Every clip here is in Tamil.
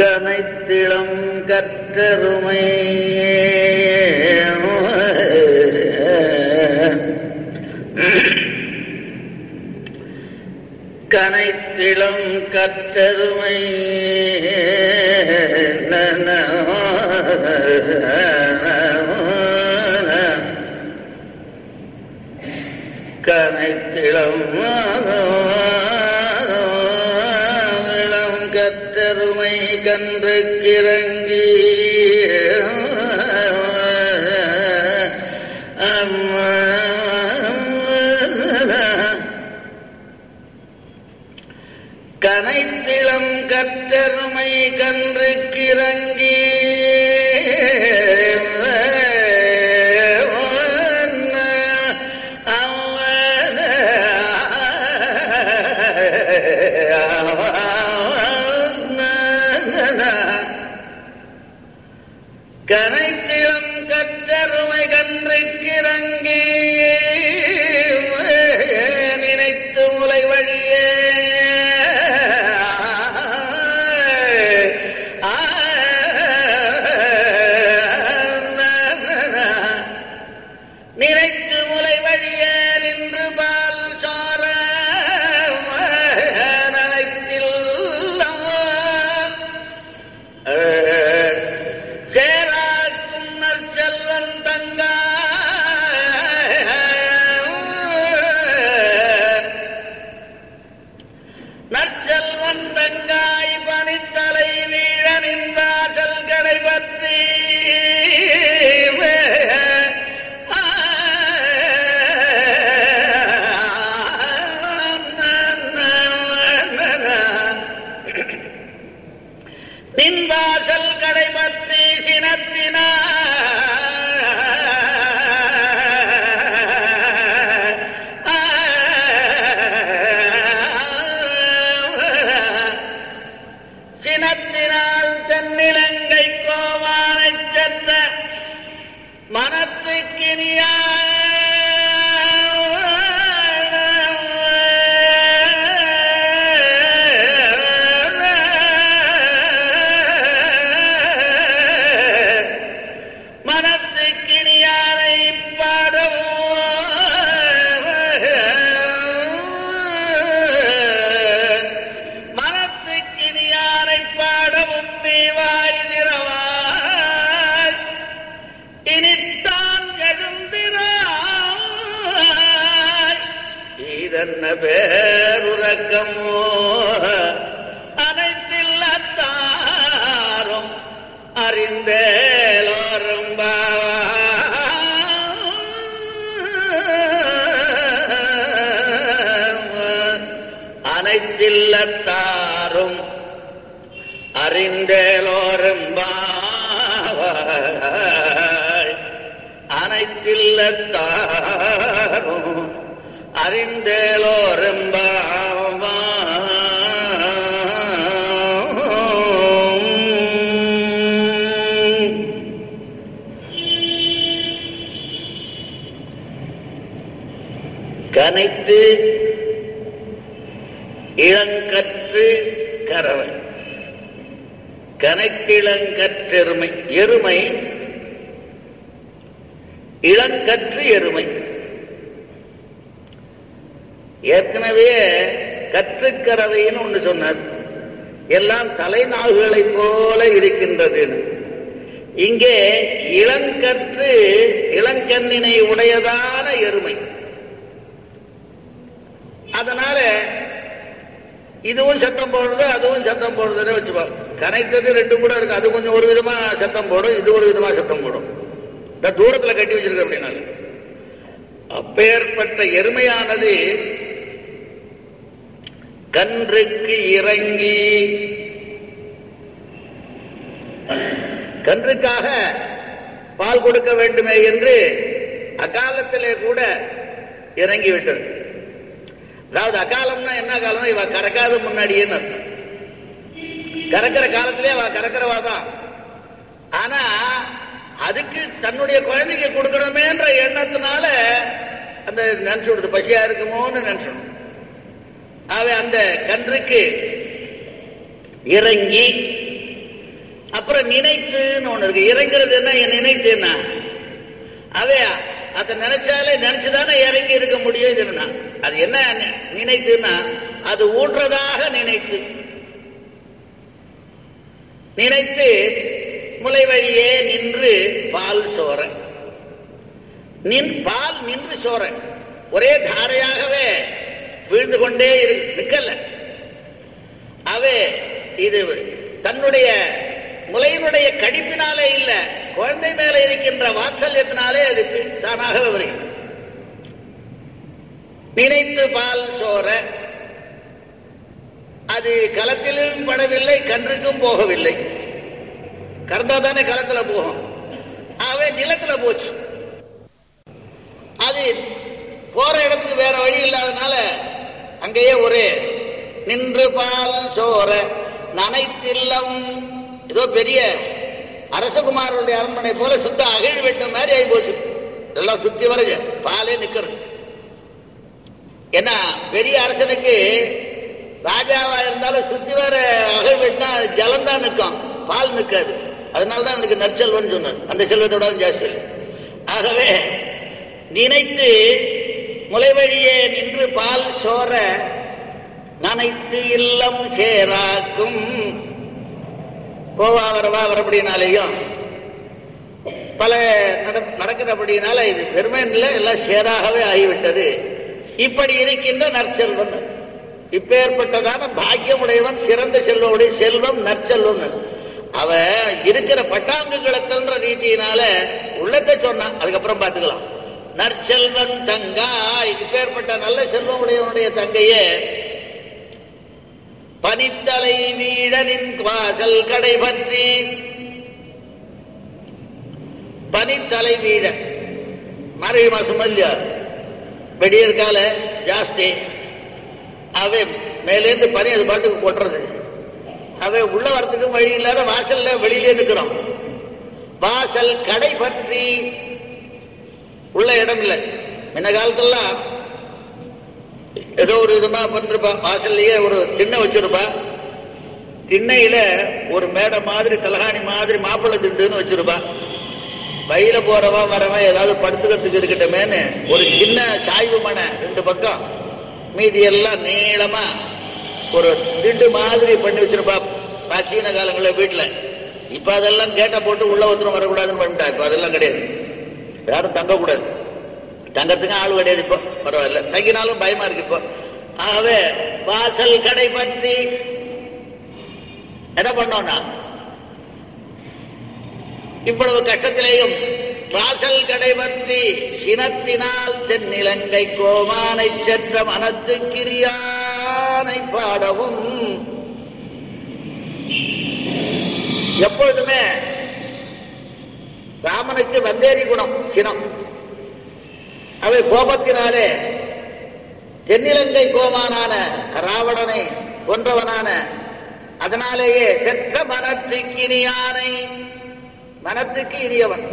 கனைத்திளம் கற்றருமை கனைத்திளம் கற்றருமை கனைத்திளம் இளம் கற்றருமை கன்று கிறங்கி கனைத்திளம் கற்றருமை கன்று கிறங்கி கனைத்திளம் கற்றருமை கன்று கிறங்கி நினைத்து முலை வழியே நினைத்து முலை வழியே நின்று பால் சார நனைத்தில் சேராக்கும் நற்செல்வன் தங்க நற்செல்வன் தங்காய் பனித்தலை வீழ நின்றாசல் கடை பற்றி நின்வாசல் கடை பற்றி சினத்தினார் சினத்தினால் தென்னிலங்கை கோவானைச் சென்ற மனத்துக்கினியா மனத்துக்கினியாரை பாடவும் மனத்துக்கினியாரை பாடவும் நீ வாய் திறவாய் இனித்தான் எழுந்திராய் இதென்ன பேருறக்கமோ அனைத்தில்லத்தாரும் அறிந்தேலோரும் அனைத்தில்லத்தாரும் அறிந்தேலோரும் அனைத்தில்லத்தாரும் அறிந்தேலோரும் கனைத்து இளங்கற்று கறவை கனைத்திளங்கற்றெருமை எருமை இளங்கற்று எருமை ஏற்கனவே கற்றுக்கறவைன்னு ஒன்று சொன்னார் எல்லாம் தலைநாகுகளைப் போல இருக்கின்றதுன்னு இங்கே இளங்கற்று இளங்கண்ணினை உடையதான எருமை அதனால இதுவும் சத்தம் போடுறது அதுவும் சத்தம் போடுறதுன்னு வச்சுப்போம் கனைத்தது ரெண்டும் கூட இருக்கு அது கொஞ்சம் ஒரு விதமா சத்தம் போடும் இது ஒரு விதமா சத்தம் போடும் இந்த தூரத்துல கட்டி வச்சிருக்க அப்படின்னால அப்பேற்பட்ட எருமையானது கன்றுக்கு இறங்கி கன்றுக்காக பால் கொடுக்க வேண்டுமே என்று அகாலத்திலே கூட இறங்கி விட்டது அதாவது அகாலம்னா என்ன காலம் இவ கறக்காத முன்னாடியே அர்த்தம் கறக்கிற காலத்திலே அவ கறக்கிறவா தான் ஆனா அதுக்கு தன்னுடைய குழந்தைக்கு கொடுக்கணுமேன்ற எண்ணத்தினால அந்த நினைச்சு விடுது பசியா இருக்குமோன்னு நினைச்சணும் அவன் அந்த கன்றுக்கு இறங்கி அப்புறம் நினைத்துன்னு ஒண்ணு இருக்கு இறங்குறது என்ன நினைத்துன்னா அதே அதை நினைச்சாலே நினைச்சுதானே இறங்கி இருக்க முடியும் இதுன்னா அது என்ன நி- நினைத்துன்னா அது ஊன்றதாக நினைத்து நினைத்து முளை வழியே நின்று பால் சோர நின் பால் நின்று சோர ஒரே தாரையாகவே விழுந்து கொண்டே இரு நிக்கல அவே இது தன்னுடைய முலையினுடைய கடிப்பினாலே இல்ல குழந்தை மேல இருக்கின்ற வாத்சல்யத்தினாலே அது தானாகவே வருகிறது நினைத்து பால் சோர அது களத்திலும் படவில்லை கன்றுக்கும் போகவில்லை கறந்தா தானே களத்துல போகும் ஆகவே நிலத்துல போச்சு அது போற இடத்துக்கு வேற வழி இல்லாதனால அங்கேயே ஒரே நின்று பால் சோர நனைத்தில்லம் ஏதோ பெரிய அரசகுமாரனுடைய அரண்மனை போல சுத்த அகழ் வெட்ட மாதிரி ஆகி போச்சு எல்லாம் சுத்தி வருங்க பாலே நிக்கிறது ஏன்னா பெரிய அரசனுக்கு ராஜாவா இருந்தாலும் சுத்தி வர அகழ் வெட்டினா ஜலம் தான் நிற்கும் பால் நிற்காது அதனாலதான் எனக்கு நற்செல்வன் சொன்னார் அந்த செல்வத்தோட ஜாஸ்தி இல்லை. ஆகவே நினைத்து முளைவழியே நின்று பால் சோர நனைத்து இல்லம் சேராக்கும் போவா வரவா வரப்படினாலேயும் பல நட- நடக்கிறபடினால இது பெருமை இல்லை எல்லாம் சேராகவே ஆகிவிட்டது இப்படி இருக்கின்ற நற்செல்வன் இப்பேற்பட்டதான பாக்கியமுடையவன் சிறந்த செல்வமுடைய செல்வம் நற்செல்வம் அவ இருக்கிற பட்டாங்குகளத்தன்ற ரீதியினால உள்ளத்தை சொன்னான் அதுக்கப்புறம் பார்த்துக்கலாம் நற்செல்வன் தங்காய் இப்பேற்பட்ட நல்ல செல்வம் உடையவனுடைய தங்கையே பனித்தலை வீழனின் வாசல் கடை பற்றி பனித்தலை வீழ மார்கழி மாசம் இல்லையா வெடியற் கால ஜாஸ்தி அவன் மேலேருந்து பனி அது பாட்டுக்கு கொட்டுறது அவன் உள்ள வரத்துக்கு வழி இல்லாத வாசல்ல வெளியிலே நிற்கிறோம் வாசல் கடை பற்றி உள்ள இடம் இல்லை முன்ன காலத்துலாம் ஏதோ ஒரு விதமா பண்ணிருப்பா வாசல்லையே ஒரு திண்ணை வச்சிருப்பா திண்ணையில ஒரு மேடை மாதிரி தலகாணி மாதிரி மாப்பிள்ளை திண்டுன்னு வச்சிருப்பா வயல போறவன் வரவன் ஏதாவது படுத்துக்கிறதுக்கு இருக்கட்டுமேன்னு ஒரு சின்ன சாய்வு மனை ரெண்டு பக்கம் மீதி எல்லாம் நீளமா ஒரு திண்டு மாதிரி பண்ணி வச்சிருப்பா பிராச்சீன காலங்களில் வீட்டுல இப்ப அதெல்லாம் கேட்ட போட்டு உள்ள ஒருத்தரும் வரக்கூடாதுன்னு பண்ணிட்டா இப்ப அதெல்லாம் கிடையாது யாரும் தங்கக்கூடாது தங்கத்துக்கு ஆள் கிடையாது இப்போ பரவாயில்ல தங்கினாலும் பயமா இருக்கு இப்போ ஆகவே வாசல் கடை பற்றி என்ன பண்ணோம்னா இவ்வளவு கட்டத்திலேயும் வாசல் கடை பற்றி சினத்தினால் தென்னிலங்கை கோமானை சென்ற மனத்து கிரியானை பாடவும் எப்பொழுதுமே ராமனுக்கு வந்தேரி குணம் சினம் அவை கோபத்தினாலே தென்னிலங்கை கோமானான ராவணனை கொன்றவனான அதனாலேயே செற்ற மனத்துக்கு இனியானை மனத்துக்கு இனியவன்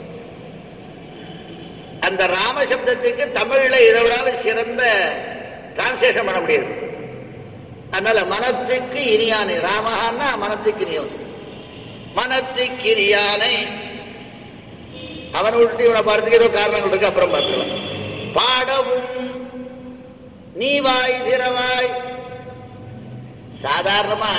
அந்த ராம சப்தத்துக்கு தமிழ்ல இரவரால் சிறந்த டிரான்ஸ்லேஷன் பண்ண முடியாது அதனால மனத்துக்கு இனியானை ராமஹான்னா மனத்துக்கு இனியவன் மனத்துக்கு இனியானை அவனை விட்டு இவனை பார்த்துக்க ஏதோ காரணங்கள் இருக்கு அப்புறம் பார்த்துக்கலாம் பாடவும் நீ வாய் திறவாய் சாதாரணமா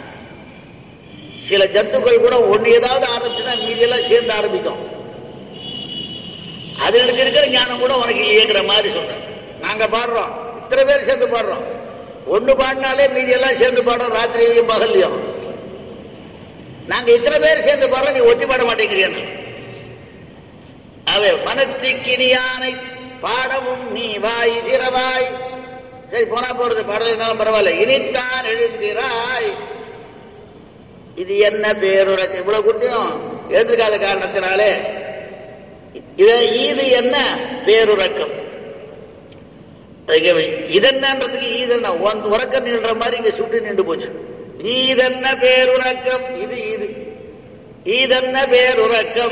சில ஜந்துக்கள் கூட ஒண்ணு ஏதாவது ஆரம்பிச்சுன்னா மீதி எல்லாம் சேர்ந்து ஆரம்பிக்கும் அதுகளுக்கு இருக்கிற ஞானம் கூட உனக்கு இல்லையேங்கிற மாதிரி சொல்றேன் நாங்க பாடுறோம் இத்தனை பேர் சேர்ந்து பாடுறோம் ஒண்ணு பாடினாலே மீதி எல்லாம் சேர்ந்து பாடுறோம் ராத்திரியிலையும் பகல்லையும் நாங்க இத்தனை பேர் சேர்ந்து பாடுறோம் நீ ஒத்தி பாட மாட்டேங்கிறீங்க அவை மனத்திக்கினியானை பாடவும் நீ வாய் திறவாய் சரி போனா போறது பாடலைனாலும் பரவாயில்ல இனித்தான் எழுந்திராய் இது என்ன பேருரக்கம் இவ்வளவு குட்டியும் எழுந்திருக்காத காரணத்தினாலே இத இது என்ன பேருரக்கம் அதுக்கு இதென்னன்றதுக்கு ஈதென்ன உன் உறக்கம் நின்ற மாதிரி இங்க சுட்டு நின்று போச்சு ஈதென்ன பேருரக்கம் இது இது ஈதென்ன பேருரக்கம்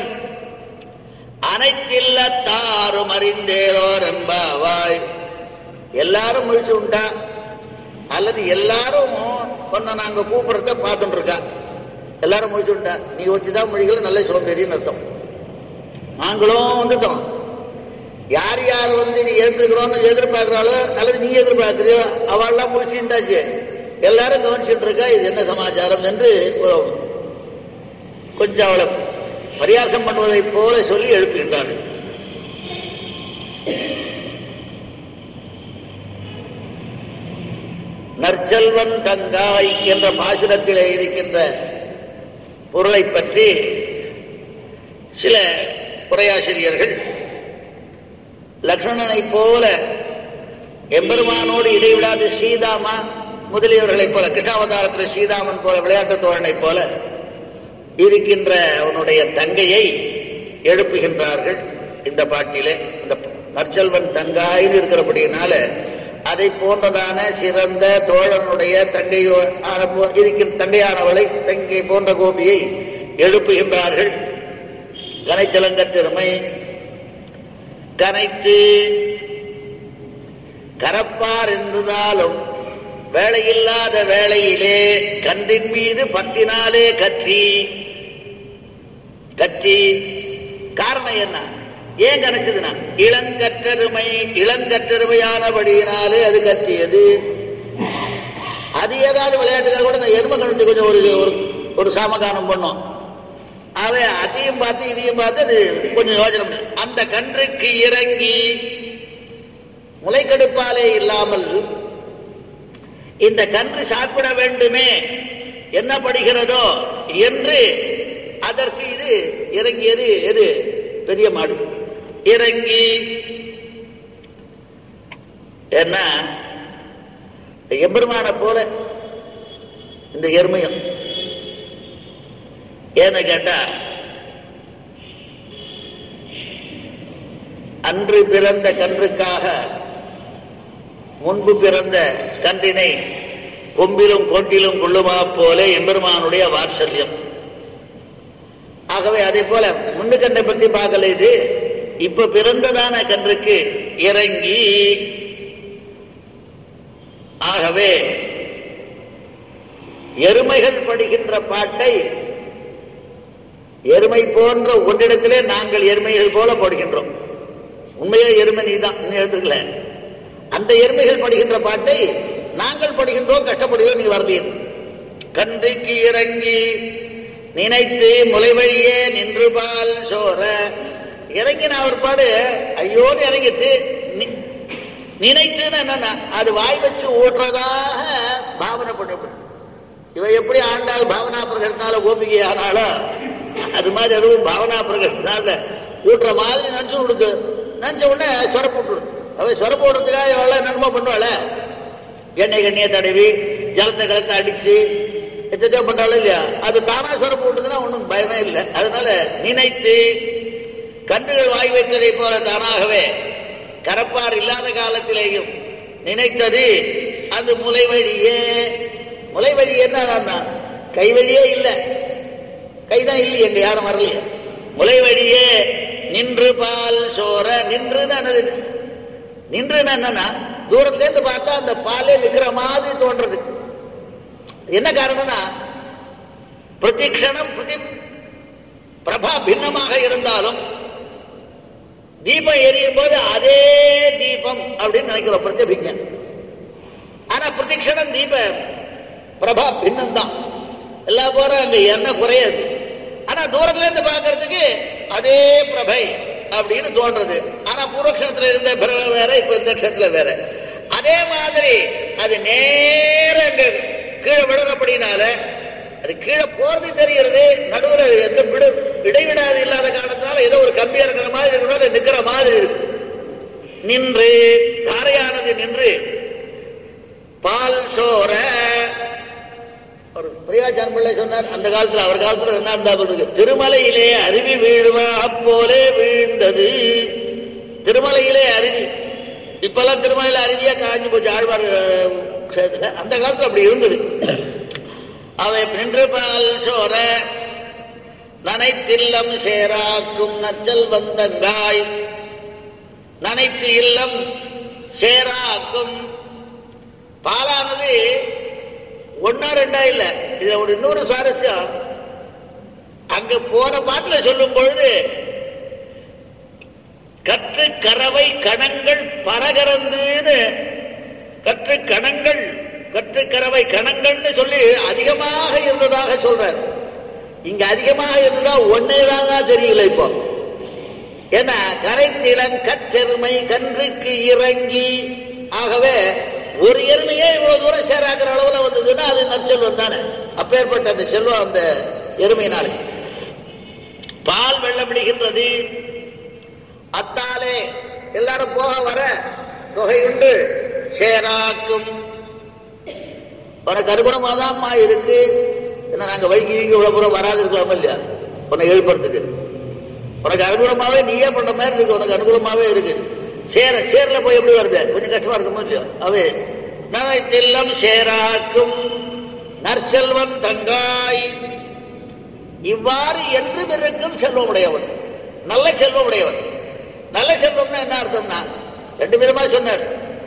அனைத்தில்லத்தாரும் அறிந்தேரோர் என்பாவாய் எல்லாரும் முழிச்சு உண்டா அல்லது எல்லாரும் பொண்ணை நாங்க கூப்பிடுறத பார்த்துட்டு இருக்கா எல்லாரும் முடிச்சுட்டா நீ ஒத்திதான் மொழிகள் நல்ல சோம்பேறின்னு அர்த்தம் நாங்களும் வந்துட்டோம் யார் யார் வந்து நீ ஏற்றுக்கிறோம்னு எதிர்பார்க்கிறாளோ அல்லது நீ எதிர்பார்க்கிறியோ அவள்லாம் முடிச்சுட்டாச்சு எல்லாரும் கவனிச்சுட்டு இருக்கா இது என்ன சமாச்சாரம் என்று ஒரு கொஞ்சம் அவளை பரியாசம் பண்ணுவதைப் போல சொல்லி எழுப்புகின்றார்கள் நற்செல்வன் தங்காய் என்ற பாசுரத்திலே இருக்கின்ற பொருளை பற்றி சில உரையாசிரியர்கள் லக்ஷ்மணனைப் போல எம்பெருமானோடு இடைவிடாது சீதாமா முதலியவர்களைப் போல கிருஷ்ணாவதாரத்தில் சீதாமன் போல விளையாட்டு தோழனைப் போல இருக்கின்ற அவனுடைய தங்கையை எழுப்புகின்றார்கள் இந்த பாட்டிலே இந்த நற்செல்வன் தங்காயின்னு இருக்கிறபடியினால அதை போன்றதான சிறந்த தோழனுடைய தங்கையோ ஆன போ- இருக்கின்ற தங்கையானவளை தங்கை போன்ற கோபியை எழுப்புகின்றார்கள் கனைச்சலங்கத்திறமை கனைத்து கரப்பார் என்றாலும் வேலையில்லாத வேளையிலே கன்றின் மீது பத்தினாலே கற்றி கற்றி காரணம் என்ன ஏன் கணச்சதுன்னா இளங்கற்றருமை இளங்கற்றருமையானபடியினாலே அது கற்றியது அது ஏதாவது விளையாட்டுக்காக கூட இந்த எருமை கணக்கு கொஞ்சம் ஒரு ஒரு- ஒரு சாமகானம் பண்ணோம் அவன் அதையும் பார்த்து இதையும் பார்த்து அது கொஞ்சம் யோசனை பண்ணு. அந்த கன்றுக்கு இறங்கி முளைக்கெடுப்பாலே இல்லாமல் இந்த கன்று சாப்பிட வேண்டுமே என்ன படுகிறதோ என்று அதற்கு இது இறங்கியது எது பெரிய மாடு இறங்கி என்ன எம்பெருமான போல இந்த எருமையும் ஏன்னு கேட்டா அன்று பிறந்த கன்றுக்காக முன்பு பிறந்த கன்றினை கொம்பிலும் கொண்டிலும் கொள்ளுமா போல எம்பெருமானுடைய வாத்சல்யம் ஆகவே அதே போல முன்னு கன்றை பற்றி பார்க்கல இது இப்ப பிறந்ததான கன்றுக்கு இறங்கி ஆகவே எருமைகள் படுகின்ற பாட்டை எருமை போன்ற ஒன்றிடத்திலே நாங்கள் எருமைகள் போல படுகின்றோம் உண்மையே எருமை நீதான் இன்னும் எழுதுக்கல அந்த எருமைகள் படுகின்ற பாட்டை நாங்கள் படுகின்றோம் கஷ்டப்படுகிறோம் நீ வரலீர் கன்றைக்கு இறங்கி நினைத்து முளை வழியே நின்று பால் சோர இறங்கின ஒரு பாடு ஐயோன்னு இறங்கிட்டு நி- நினைத்துன்னு என்னன்னா அது வாய் வச்சு ஓட்டுறதாக பாவனை பண்ணப்படும் இவ எப்படி ஆண்டாள் பாவனா பிரகடனால கோபிகை ஆனாலும் அது மாதிரி அதுவும் பாவனா பிரகடனால ஊட்டுற மாதிரி நினைச்சு விடுது நினைச்ச உடனே சொரப்பு விட்டுடுது அவ சொரப்பு விடுறதுக்காக எவ்வளவு நன்மை பண்ணுவாள எண்ணெய் கண்ணியை தடவி ஜலத்தை கலத்தை அடிச்சு எத்தனையோ பண்றாலும் இல்லையா அது தானா சொரப்பு விட்டுதுன்னா ஒன்றும் பயமே இல்லை அதனால நினைத்து கன்றுகள் வாய் வைத்ததை போல தானாகவே கரப்பார் இல்லாத காலத்திலேயும் நினைத்தது அது முலை வழியே முலை வழி என்ன கை வழியே இல்லை கைதான் இல்லையே எங்க யாரும் வரலையே முலை வழியே நின்று பால் சோர நின்றுன்னு என்னது நின்றுன்னு என்னன்னா தூரத்துல இருந்து பார்த்தா அந்த பாலே நிக்கிற மாதிரி தோன்றது என்ன காரணம்னா பிரதிக்ஷணம் பிரதி பிரபா பின்னமாக இருந்தாலும் தீபம் எரியும் போது அதே தீபம் அப்படின்னு நினைக்கிறோம் பிரதிபிங்க ஆனா பிரதிக்ஷணம் தீப பிரபா பின்னம் தான் எல்லா போற அங்க எண்ணெய் குறையாது ஆனா தூரத்துல இருந்து பார்க்கிறதுக்கு அதே பிரபை அப்படின்னு தோன்றது ஆனா பூர்வக்ஷணத்துல இருந்த பிரபை வேற இப்ப இந்த க்ஷணத்துல வேற அதே மாதிரி அது நேர அங்க கீழே விழுறபடினால அது கீழே போறது தெரிகிறது நடுவுல எந்த விடு இடைவிடாது இல்லாத காரணத்தால ஏதோ ஒரு கம்பி இறங்குற மாதிரி இருக்கணும் அது நிக்கிற மாதிரி இருக்கு நின்று தாரையானது நின்று பால் சோர ஒரு பிரியாச்சான் பிள்ளை சொன்னார் அந்த காலத்துல அவர் காலத்துல என்ன இருந்தா இருக்கு திருமலையிலே அருவி வீழுமா அப்போலே வீழ்ந்தது திருமலையிலே அருவி இப்பெல்லாம் திருமலையில அருவியா காஞ்சி போச்சு ஆழ்வார் அஹ், க்ஷேத்திரம். அந்த காலத்துல அப்படி இருந்தது அவை நின்று பால் சோர நனைத்தில்லம் சேராக்கும் நச்சல் வந்தங்காய் நனைத்து இல்லம் சேராக்கும் பாலானது ஒன்னா ரெண்டா இல்ல இதுல ஒரு இன்னொரு சுவாரஸ்யம் அங்க போன பாட்டுல சொல்லும் பொழுது கற்று கறவை கணங்கள் பரகரந்துன்னு கற்று கணங்கள் கற்று கறவை கணங்கள்னு சொல்லி அதிகமாக இருந்ததாக சொல்றார் இங்க அதிகமாக இருந்தா ஒன்னேதான் தான் தெரியல இப்போ ஏன்னா கரைத்திலன் கற்றெருமை கன்றுக்கு இறங்கி ஆகவே ஒரு எருமையே இவ்வளவு தூரம் சேராக்கிற அளவுல வந்ததுன்னா அது நற்செல்வம் தானே அப்பேற்பட்ட அந்த செல்வம் அந்த எருமையினாலே பால் வெள்ளமிடுகின்றது அத்தாலே எல்லாரும் போக வர தொகையுண்டு சேராக்கும் உனக்கு அனுகுணமாதான்மா இருக்கு ஏன்னா நாங்க வழிக்கு வீங்கி இவ்வளவு தூரம் வராது இருக்கலாமா இல்லையா உன்னை எழுப்புறதுக்கு உனக்கு அனுகூலமாவே நீயே பண்ற மாதிரி இருக்கு உனக்கு அனுகூலமாவே இருக்கு சேர சேர்ல போய் எப்படி வருது கொஞ்சம் கஷ்டமா இருக்குமோ இல்லையோ அது நகைத்தெல்லாம் சேராக்கும் நற்செல்வன் தங்காய் இவ்வாறு என்றும் இருக்கும் செல்வம் உடையவன் நல்ல செல்வம் உடையவன் நல்ல செல்வம்னா என்ன அர்த்தம்னா ரெண்டு பேருமா சொன்னார்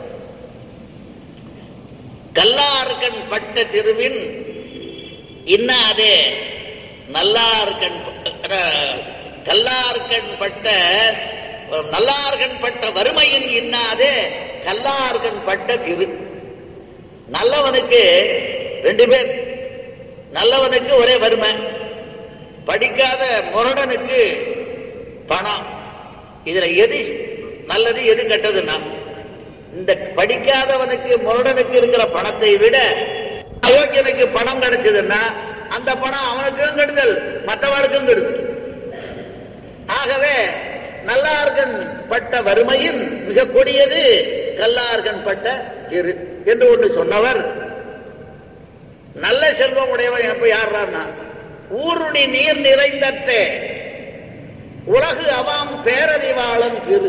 கல்லார்கண் பட்ட திருவின் இன்னாதே நல்லார்கண் கல்லார்கண் பட்ட நல்லார்கண் பட்ட வறுமையின் இன்னாதே கல்லார்கண் பட்ட திரு நல்லவனுக்கு ரெண்டு பேர் நல்லவனுக்கு ஒரே வறுமை படிக்காத முரடனுக்கு பணம் இதுல எது நல்லது எது கெட்டதுன்னா இந்த படிக்காதவனுக்கு முரடனுக்கு இருக்கிற பணத்தை விட அயோக்கியனுக்கு பணம் கிடைச்சதுன்னா அந்த பணம் அவனுக்கும் கெடுதல் மற்றவனுக்கும் கெடுதல் ஆகவே நல்லார்கன் பட்ட வறுமையின் மிக கொடியது கல்லார்கன் பட்ட சிறு என்று ஒன்று சொன்னவர் நல்ல செல்வம் உடையவன் எப்ப யார்னா ஊருடி நீர் நிறைந்தற்றே உலகு அவாம் பேரறிவாளன் திரு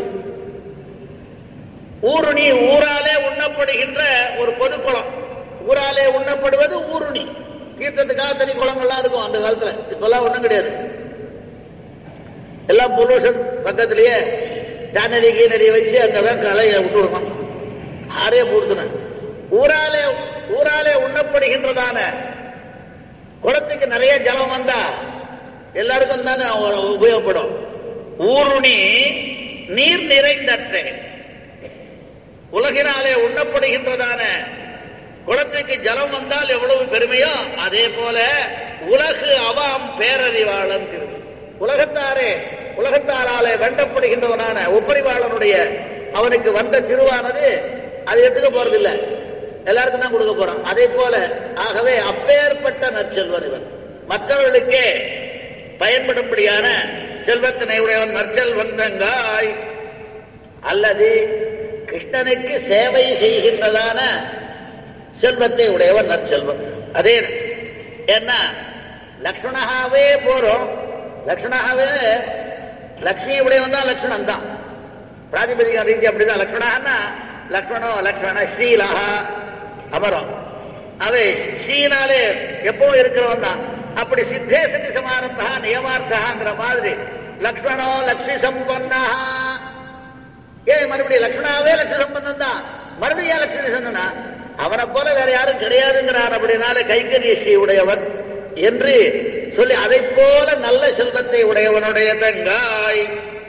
ஊருணி ஊராலே உண்ணப்படுகின்ற ஒரு பொது குளம் ஊராலே உண்ணப்படுவது ஊருணி தீர்த்தத்துக்காக தனி குளங்கள்லாம் இருக்கும் அந்த காலத்துல இப்பெல்லாம் ஒண்ணும் கிடையாது எல்லாம் பொல்யூஷன் பக்கத்திலேயே ஜானரி கீனரி வச்சு அங்கதான் கலையை விட்டுருக்கோம் ஆரே போடுதுன ஊராலே ஊராலே உண்ணப்படுகின்றதான குளத்துக்கு நிறைய ஜலம் வந்தா எல்லாருக்கும் தானே உபயோகப்படும் ஊருணி நீர் நிறைந்தற்றே உலகினாலே உண்ணப்படுகின்றதான குளத்துக்கு ஜலம் வந்தால் எவ்வளவு பெருமையோ அதே போல உலகு அவாம் பேரறிவாளன் திரு உலகத்தாரே உலகத்தாராலே வேண்டப்படுகின்றவனான ஒப்பறிவாளனுடைய அவனுக்கு வந்த திருவானது அது எடுத்துக்க போறதில்ல எல்லாருக்கும் தான் கொடுக்க போறோம் அதே போல ஆகவே அப்பேற்பட்ட நற்செல்வன் இவன் மற்றவர்களுக்கே பயன்படும்படியான செல்வத்தினை உடையவன் நற்செல்வன் தங்காய் அல்லது கிருஷ்ணனுக்கு சேவை செய்கின்றதான செல்வத்தை உடையவன் நற்செல்வம் அதே ஏன்னா லக்ஷ்மணாவே போறோம் லக்ஷ்மணாவே லக்ஷ்மி உடையவன் தான் லக்ஷ்மணன் தான் பிராதிபதிக ரீதி அப்படிதான் லக்ஷ்மணான்னா லக்ஷ்மணோ லக்ஷ்மண ஸ்ரீலஹா அமரம் அவை ஸ்ரீனாலே எப்பவும் இருக்கிறவன் தான் அப்படி சித்தே சதி சமாரம்பா நியமார்த்தங்கிற மாதிரி லக்ஷ்மணோ லக்ஷ்மி சம்பன்னா ஏன் மறுபடியும் லக்ஷ்மணாவே லட்சுமி சம்பந்தம் தான் மறுபடியும் ஏன் லட்சுமி சந்தனா அவனை போல வேற யாரும் கிடையாதுங்கிறான் அப்படினால கைங்கரிய ஸ்ரீ உடையவன் என்று சொல்லி அதை போல நல்ல செல்வத்தை உடையவனுடைய தங்காய்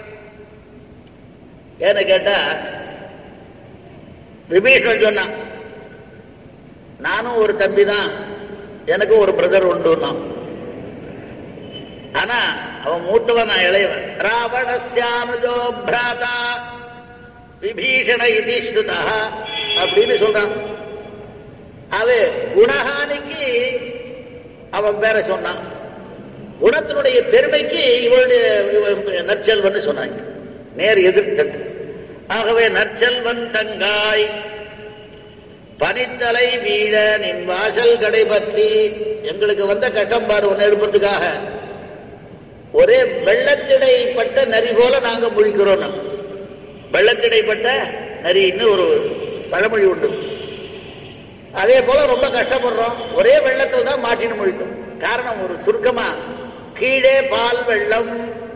ஏன்னு கேட்டா விபீஷன் சொன்னான் நானும் ஒரு தம்பி தான் எனக்கு ஒரு பிரதர் உண்டுன்னா ஆனா அவன் மூத்தவன் நான் இளையவன் ராவணஸ்யானுஜோ பிராதா விபீஷண யுதிஷ்டுதா அப்படின்னு சொல்றான் அது குணஹானிக்கு அவன் பேர சொன்னான் குணத்தினுடைய பெருமைக்கு இவளுடைய இவ- நற்செல்வன் சொன்னாங்க நேர் எதிர்த்தது ஆகவே நற்செல்வன் தங்காய் பனித்தலை வீழ நின் வாசல் கடை பற்றி எங்களுக்கு வந்த கட்டம் பாரு ஒன்று எடுப்பதுக்காக ஒரே வெள்ளத்திடைப்பட்ட நரி போல நாங்க முழிக்கிறோம் நம்ம. வெள்ளத்திடைப்பட்ட நரின்னு ஒரு பழமொழி உண்டு அதே போல ரொம்ப கஷ்டப்படுறோம் ஒரே வெள்ளத்தில் தான் மாட்டின்னு முழிக்கும் காரணம் ஒரு சுருக்கமா கீழே பால் வெள்ளம்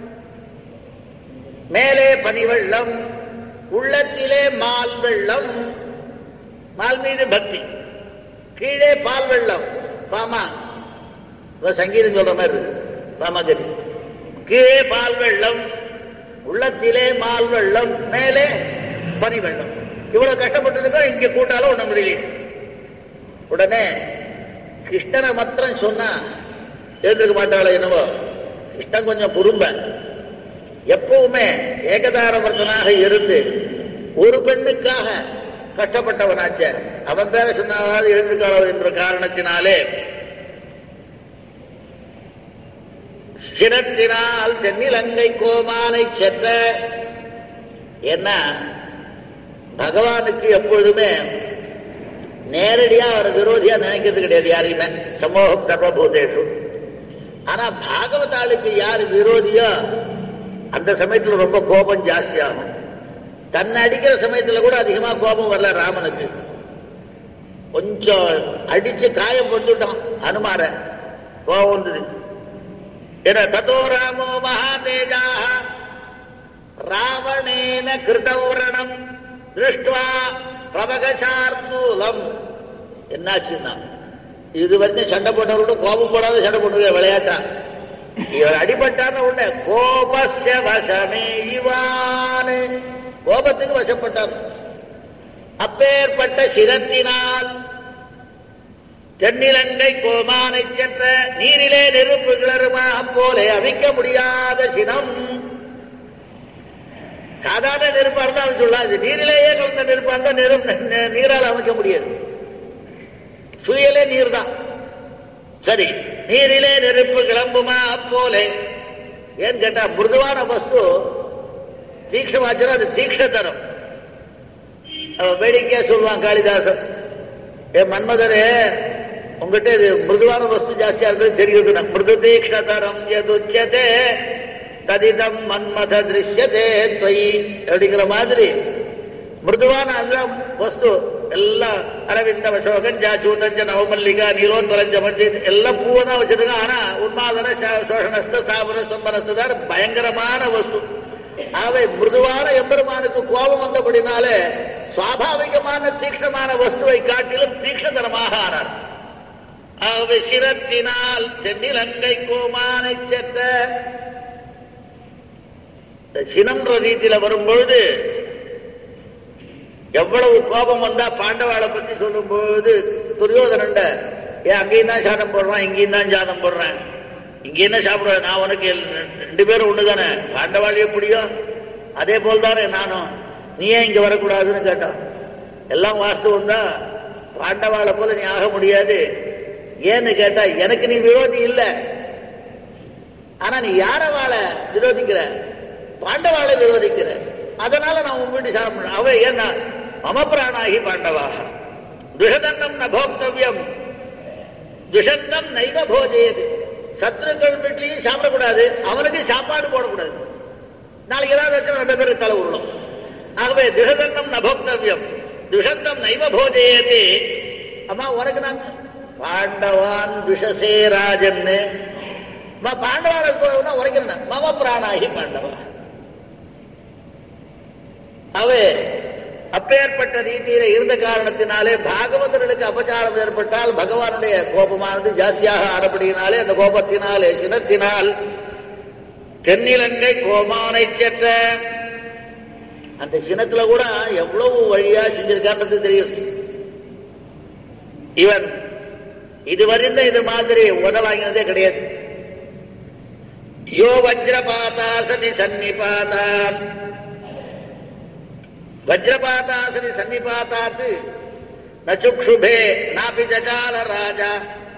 மேலே பனி வெள்ளம் உள்ளத்திலே மால் வெள்ளம் மால் மீது பக்தி கீழே பால் வெள்ளம் பாமா இவன் சங்கீதம் சொல்ற மாதிரி இருக்கு ராமகரி கீழே பால் வெள்ளம் உள்ளத்திலே மால் வெள்ளம் மேலே பனி வெள்ளம் இவ்வளவு கஷ்டப்பட்டிருக்கோம் இங்க கூட்டாலும் ஒண்ணு முடியல உடனே கிருஷ்ணனை மாத்திரம் சொன்னா எழுந்திருக்க மாட்டாளோ என்னவோ கிருஷ்ணன் கொஞ்சம் குறும்ப எப்பவுமே ஏகதாரவர்த்தனாக இருந்து ஒரு பெண்ணுக்காக கஷ்டப்பட்டவனாச்ச அவன் பேர சொன்னாவது எழுந்துக்காளோ என்ற காரணத்தினாலே சிரத்தினால் தென்னிலங்கை கோமானை சென்ற என்ன பகவானுக்கு எப்பொழுதுமே நேரடியா அவர் விரோதியா நினைக்கிறது கிடையாது யாரையுமே சமூகம் சர்வபூதேஷு ஆனா பாகவதாளுக்கு யார் விரோதியோ அந்த சமயத்துல ரொம்ப கோபம் ஜாஸ்தியாகும் தன்னை அடிக்கிற சமயத்துல கூட அதிகமா கோபம் வரல ராமனுக்கு கொஞ்சம் அடிச்சு காயம் கொடுத்துட்டான் அனுமார கோபம் வந்தது என ததோ ராமோ மகாதேஜா ராவணேன கிருதௌரணம் திருஷ்டுவா பிரபகசார்தூலம் என்னாச்சுன்னா இது வரைக்கும் சண்டை போட்டவரோட கோபம் போடாத சண்டை போட்டு விளையாட்டா இவர் அடிபட்டான உடனே கோபஸ்ய வசமே இவானு கோபத்துக்கு வசப்பட்டார் அப்பேற்பட்ட சிரத்தினால் தென்னிலங்கை கோமானை சென்ற நீரிலே நெருப்பு கிளறுமா போலே அவிக்க முடியாத சினம் சாதாரண நெருப்பா இருந்தா அவன் சொல்லாது நீரிலேயே கலந்த நெருப்பா இருந்தா நெருப்பு நெ- நீரால் அமைக்க முடியாது சுயலே நீர் தான் சரி நீரிலே நெருப்பு கிளம்புமா அப்போலே ஏன்னு கேட்டா மிருதுவான வஸ்து தீக்ஷமாச்சுன்னா அது தீக்ஷ தரும் அவன் வேடிக்கையா சொல்லுவான் காளிதாசன் ஏ மன்மதரே உங்ககிட்ட இது மிருதுவான வஸ்து ஜாஸ்தியா இருக்கிறது தெரியுது மிருது தீக்ஷதரம் எதுச்சதே ததிதம் மன்மத திருஷ்யதே தொய் அப்படிங்கிற மாதிரி மிருதுவான அந்த வஸ்து எல்லாம் அரவிந்த வசோகன் ஜாச்சூதஞ்ச நவமல்லிகா நீலோத்வரஞ்ச மஞ்சள் எல்லாம் பூவை தான் வச்சிருக்கான் ஆனா உன்மாதன ச- சோஷணஸ்த ஸ்தாபன ஸ்தம்பனஸ்தான் பயங்கரமான வஸ்து ஆகவே மிருதுவான எம்பெருமானுக்கு கோபம் வந்தபடினாலே சுவாபாவிகமான தீக்ஷ்ணமான வஸ்துவை காட்டிலும் தீக்ஷ்ணதரமாக ஆனார் ஆகவே சிரத்தினால் தென்னிலங்கை கோமானை சென்ற இந்த சினம்ன்ற ரீதியில வரும்பொழுது எவ்வளவு கோபம் வந்தா பாண்டவாளை பத்தி சொல்லும் பொழுது துரியோதனண்ட ஏன் அங்கேயும் தான் சாதம் போடுறான் இங்கேயும் தான் சாதம் போடுறேன் இங்க என்ன சாப்பிடுவேன் நான் உனக்கு எல்~ ரெண்டு பேரும் ஒண்ணுதானே பாண்டவாள் எப்படியோ அதே போல் தானே நானும் நீ ஏன் இங்க வரக்கூடாதுன்னு கேட்டான் எல்லாம் வாஸ்தவம் தான் பாண்டவாளை போல நீ ஆக முடியாது ஏன்னு கேட்டா எனக்கு நீ விரோதி இல்லை ஆனா நீ யார வாழ விரோதிக்கிற பாண்டவாளை விரோதிக்கிற அதனால நான் உன் வீட்டு சாப்பிடுறேன் அவ ஏன்னா மம பிராணாகி பாண்டவாக துஷதன்னம் ந போக்தவ்யம் துஷந்தம் நைவ போஜேது சத்ருக்கள் வீட்லையும் சாப்பிடக்கூடாது அவனுக்கு சாப்பாடு போடக்கூடாது நாளைக்கு ஏதாவது வச்சு ரெண்டு பேரும் தலை உருளும் ஆகவே துஷதன்னம் ந போக்தவ்யம் துஷந்தம் நைவ போஜேது அம்மா உனக்கு நான் பாண்டவான் துஷசே ராஜன்னு ம பாண்டவாளை கோவம்னா உரைக்கிறேன் மம பிராணாகி பாண்டவா அவே அப்பேற்பட்ட ரீதியில இருந்த காரணத்தினாலே பாகவதர்களுக்கு அபச்சாரம் ஏற்பட்டால் பகவானுடைய கோபமானது ஜாஸ்தியாக ஆனபடியினாலே அந்த கோபத்தினாலே சினத்தினால் தென்னிலங்கை கோமானை சென்ற அந்த சினத்துல கூட எவ்வளவு வழியா செஞ்சிருக்கான்றது தெரியும் இவன் இதுவரைந்த இது மாதிரி உத வாங்கினதே கிடையாது யோ வஜ்ரபாதாசனி சன்னிபாதான் வஜ்ரபாதாசனி சன்னிபாத்தாத்து நச்சுக்ஷுபே நாபி ஜகால ராஜா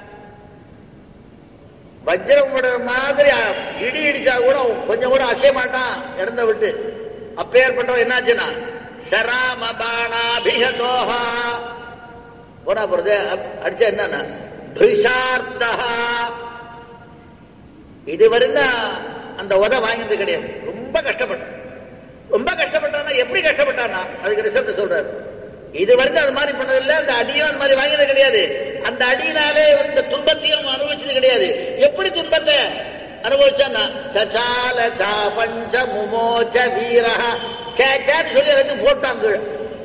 வஜ்ரம் விடுற மாதிரி அ- இடி இடிச்சா கூட கொஞ்சம் கூட அசைய மாட்டான் இறந்த விட்டு அப்பேற்பட்டவன் என்னாச்சுன்னா சராம பாணாபிகதோஹா போனா போறது அப்- அடிச்சா என்னன்னா பிரிஷார்த்தா இது வரைக்கும் அந்த உத வாங்கினது கிடையாது ரொம்ப கஷ்டப்பட்டான் ரொம்ப கஷ்டப்பட்டானா எப்படி கஷ்டப்பட்டானா அதுக்கு ரிசல்ட் சொல்றாரு இது வரைக்கும் அது மாதிரி பண்ணதில்லை அந்த அடியும் அந்த மாதிரி வாங்கினது கிடையாது அந்த அடியினாலே இந்த துன்பத்தையும் அனுபவிச்சது கிடையாது எப்படி துன்பத்தை அனுபவிச்சான்னா சச்சால சா பஞ்ச முமோச்ச வீரா சேச்சான்னு சொல்லி எல்லாத்தையும் போட்டான் கீழே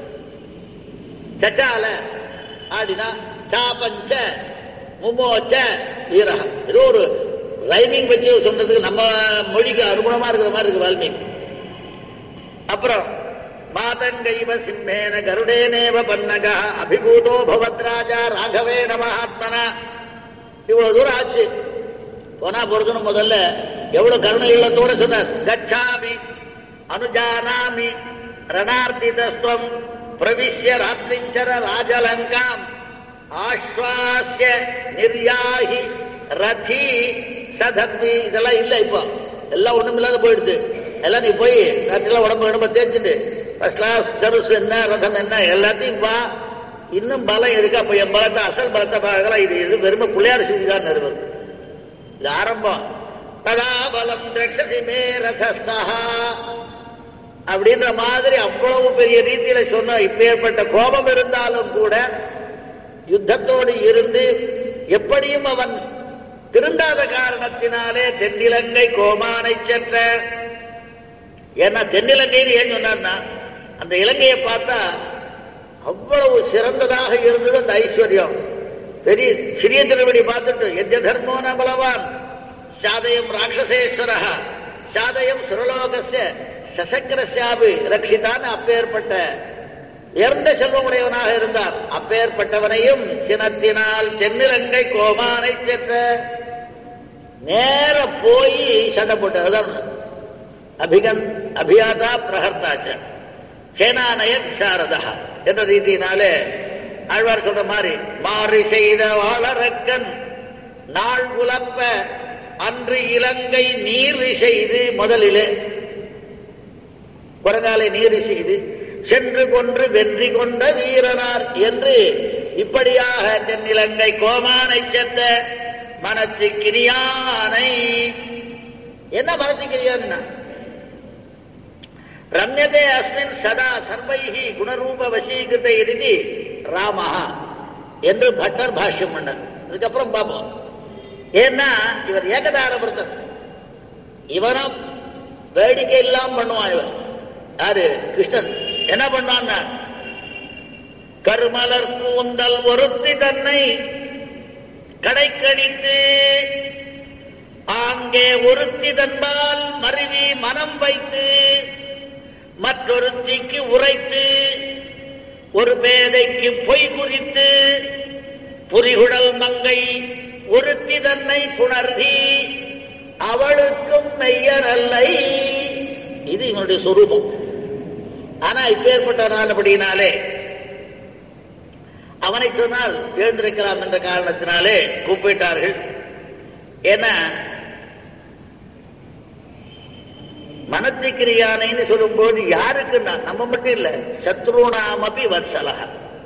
சச்சால ஆடினா சாபஞ்ச முமோச்ச வீரா ஏதோ ஒரு ரைமிங் வச்சு சொன்னதுக்கு நம்ம மொழிக்கு அனுகுணமா இருக்கிற மாதிரி இருக்கு வால்மீகி அப்புறம் மாதங்கைவ சிம்மேன கருடேனேவ பன்னக அபிபூதோ பவத்ராஜா ராகவேன மகாத்மனா இவ்வளவு தூரம் ஆச்சு போனா பொறுத்துன்னு முதல்ல எவ்வளவு கருணை இல்லத்தோட சொன்னார் கச்சாமி அனுஜானாமி ரணார்த்திதஸ்வம் பிரவிஷ்ய ராத்ரிஞ்சர ராஜலங்காம் ஆஸ்வாசிய நிர்யாகி ரதி சதத்தி இதெல்லாம் இல்ல இப்போ எல்லாம் ஒண்ணும் இல்லாத போயிடுது எல்லாம் நீ போய் ராத்திரில உடம்பு உடம்ப தேய்ச்சிட்டு ஃபர்ஸ்ட் கிளாஸ் தருசு என்ன ரதம் என்ன எல்லாத்தையும் வா இன்னும் பலம் இருக்கு அப்ப என் பலத்தை அசல் பலத்தை பார்க்கலாம் இது இது வெறுமை பிள்ளையார் சிவி தான் நிறுவனம் இது ஆரம்பம் ததா பலம் திரட்சசி மே ரதஸ்தா அப்படின்ற மாதிரி அவ்வளவு பெரிய ரீதியில சொன்ன இப்பேற்பட்ட கோபம் இருந்தாலும் கூட யுத்தத்தோடு இருந்து எப்படியும் அவன் திருந்தாத காரணத்தினாலே தென்னிலங்கை கோமானை சென்ற ஏன்னா தென்னிலங்கைன்னு ஏன் சொன்னார்னா அந்த இலங்கையை பார்த்தா அவ்வளவு சிறந்ததாக இருந்தது அந்த ஐஸ்வர்யம் பெரிய சிறிய திருவடி பார்த்துட்டு எஜ்ஜ தர்மோன பலவான் சாதயம் ராட்சசேஸ்வர சாதயம் சுரலோகசிய சசக்கரசாபி ரட்சிதான் அப்பேற்பட்ட உயர்ந்த செல்வமுடையவனாக இருந்தார் அப்பேற்பட்டவனையும் சினத்தினால் தென்னிலங்கை கோமானை சென்ற நேர போய் சண்டை போட்டார் அதான் அபிகன் அபியாதா பிரகர்த்தாச்ச சேனானயன் சாரதா என்ற ரீதியினாலே ஆழ்வார் சொல்ற மாதிரி மாறி செய்த வாழறக்கன் நாள் உலப்ப அன்று இலங்கை நீர் செய்து முதலிலே குரங்காலை நீர் செய்து சென்று கொன்று வெற்றி கொண்ட வீரனார் என்று இப்படியாக தென்னிலங்கை கோமானை சென்ற மனத்துக்கிரியானை என்ன மனத்துக்கிரியான்னா ரம்யதே அஸ்மின் சதா சர்வைகி குணரூப வசீகிருத இறுதி ராமஹா என்று பட்டர் பாஷ்யம் பண்ணார் அதுக்கப்புறம் பார்ப்போம் ஏன்னா இவர் ஏகதார விரதன் இவனும் வேடிக்கை இல்லாம பண்ணுவான் இவன் யாரு கிருஷ்ணன் என்ன பண்ணான்னா கருமலர் கூந்தல் ஒருத்தி தன்னை கடைக்கணித்து ஆங்கே ஒருத்தி தன்பால் மருவி மனம் வைத்து மற்றொருத்திக்கு உரைத்து ஒரு பேதைக்கு பொய் குறித்து புரிகுழல் மங்கை ஒருத்தி தன்னை புணர்தி அவளுக்கும் மெய்யரல்லை இது இவனுடைய சொரூபம் ஆனா இப்பேற்பட்ட நாளபடியினாலே அவனை சொன்னால் எழுந்திருக்கலாம் என்ற காரணத்தினாலே கூப்பிட்டார்கள் ஏன்னா மனத்திக்கிரியானைன்னு சொல்லும்போது யாருக்குன்னா நம்ம மட்டும் இல்ல சத்ருணாமபி வத்சலக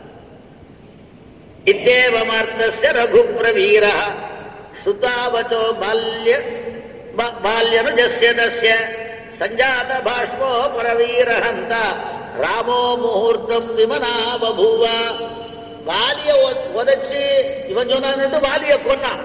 இத்தேவமார்த்தஸ்ய ரகு பிரவீர சுதாவச்சோ பால்ய பால்யனுஜஸ்ய தஸ்ய சஞ்சாத பாஷ்போ பரவீரஹந்த ராமோ முகூர்த்தம் விமனா பபூவ வாலிய உதைச்சு இவன் சொன்னான்னு வாலிய கொன்னான்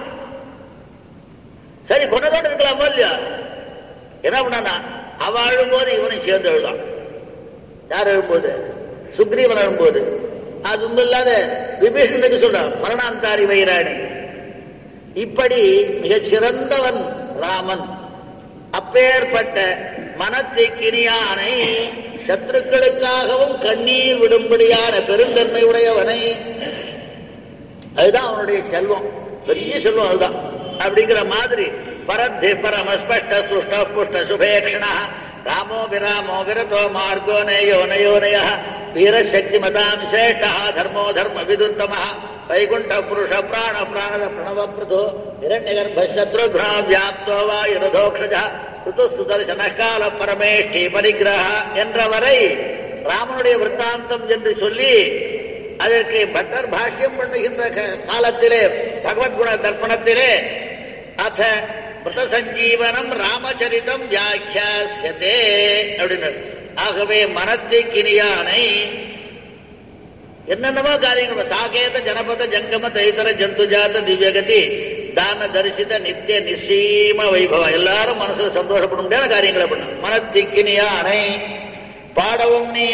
சரி கொண்டதோடு இருக்கலாமா இல்லையா என்ன பண்ணானா அவ அழும்போது இவனை சேர்ந்து அழுதான் யார் அழும்போது சுக்ரீவன் அழும்போது அது இல்லாத விபீஷனுக்கு சொல்றான் மரணாந்தாரி வைராணி இப்படி மிகச் சிறந்தவன் ராமன் அப்பேற்பட்ட மனத்தை கிணியானை சத்துருக்களுக்காகவும் கண்ணீர் விடும்படியான பெருந்தன்மை உடையவனை அதுதான் அவனுடைய செல்வம் பெரிய செல்வம் அதுதான் அப்படிங்கிற மாதிரி பரத்தி பரமஸ்பஷ்ட சுஷ்ட புஷ்ட சுபேக்ஷண ராமோ விராமோ விரதோ மார்கோ நயோ நயோனய வீரசக்தி மதாம் சேஷ்ட தர்மோ தர்ம விதுத்தம வைகுண்ட புருஷ பிராண பிராணத பிரணவ பிரதோ இரண்யகர்ப்ப சத்ருக்னா வியாப்தோ வா யுரதோக்ஷஜ ருது சுதர்சன கால பரமேஷ்டி பரிகிரக என்றவரை ராமனுடைய விற்த்தாந்தம் என்று சொல்லி அதற்கு பட்டர் பாஷ்யம் பண்ணுகின்ற காலத்திலே பகவத்குண தர்ப்பணத்திலே அத மிருத சஞ்சீவனம் ராமச்சரிதம் வியாக்கியாசியதே அப்படின்னு ஆகவே மனத்தை கிணியானை என்னென்னமோ காரியங்கள் சாகேத ஜனபத ஜங்கம தைத்தர ஜந்துஜாத திவ்யகதி தான தரிசித நித்திய நிசீம வைபவம் எல்லாரும் மனசுல சந்தோஷப்பட முடியாத காரியங்களை பண்ண மனத்திக்கினியானை பாடவும் நீ